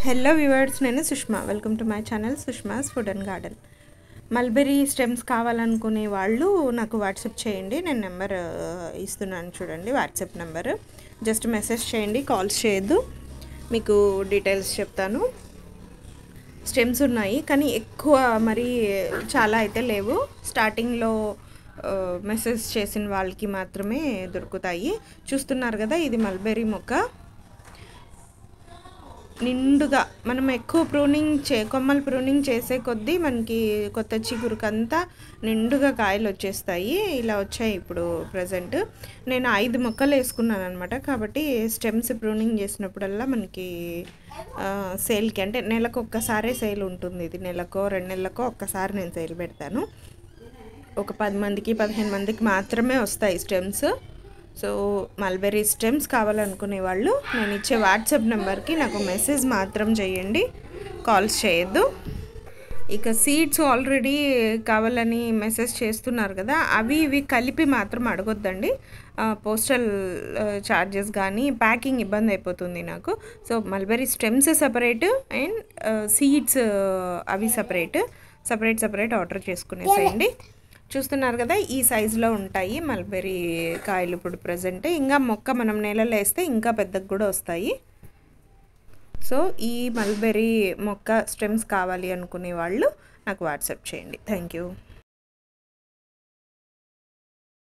hello viewers నేను Sushma welcome to my channel Sushma's food and garden mulberry stems కావాలనుకునే వాళ్ళు నాకు వాట్సాప్ చేయండి నేను నెంబర్ ఇస్తున్నాను చూడండి వాట్సాప్ నెంబర్ జస్ట్ మెసేజ్ చేయండి కాల్స్ చేయొద్దు మీకు డీటెయిల్స్ చెప్తాను స్టెమ్స్ ఉన్నాయి కానీ ఎక్కువ మరి చాలా అయితే లేవు స్టార్టింగ్లో మెసేజ్ చేసిన వాళ్ళకి మాత్రమే దొరుకుతాయి చూస్తున్నారు కదా ఇది మల్బెరీ మొక్క నిండుగా మనం ఎక్కువ ప్రూనింగ్ చే కొమ్మలు ప్రూనింగ్ చేసే కొద్దీ మనకి కొత్త చిగురుకంతా నిండుగా కాయలు వచ్చేస్తాయి ఇలా వచ్చాయి ఇప్పుడు ప్రజెంట్ నేను ఐదు మొక్కలు వేసుకున్నాను అనమాట కాబట్టి స్టెమ్స్ ప్రూనింగ్ చేసినప్పుడల్లా మనకి సేల్కి అంటే నెలకు ఒక్కసారే సేల్ ఉంటుంది ఇది నెలకో రెండు నెలలకో ఒక్కసారి నేను సేల్ పెడతాను ఒక పది మందికి పదిహేను మందికి మాత్రమే వస్తాయి స్టెమ్స్ సో మల్బెరీ స్టెమ్స్ కావాలనుకునే వాళ్ళు నేను ఇచ్చే వాట్సాప్ నెంబర్కి నాకు మెసేజ్ మాత్రం చేయండి కాల్స్ చేయొద్దు ఇక సీడ్స్ ఆల్రెడీ కావాలని మెసేజ్ చేస్తున్నారు కదా అవి ఇవి కలిపి మాత్రం అడగొద్దండి పోస్టల్ ఛార్జెస్ కానీ ప్యాకింగ్ ఇబ్బంది అయిపోతుంది నాకు so mulberry stems separate and seeds అవి సపరేట్ సపరేట్ సపరేట్ ఆర్డర్ చేసుకునేసేయండి చూస్తున్నారు కదా ఈ సైజులో ఉంటాయి మల్బెరీ కాయలు ఇప్పుడు ప్రజెంట్ ఇంకా మొక్క మనం నేలలో వేస్తే ఇంకా పెద్దగా కూడా వస్తాయి సో ఈ మల్బెరీ మొక్క స్టెమ్స్ కావాలి అనుకునే వాళ్ళు నాకు వాట్సాప్ చేయండి థ్యాంక్ యూ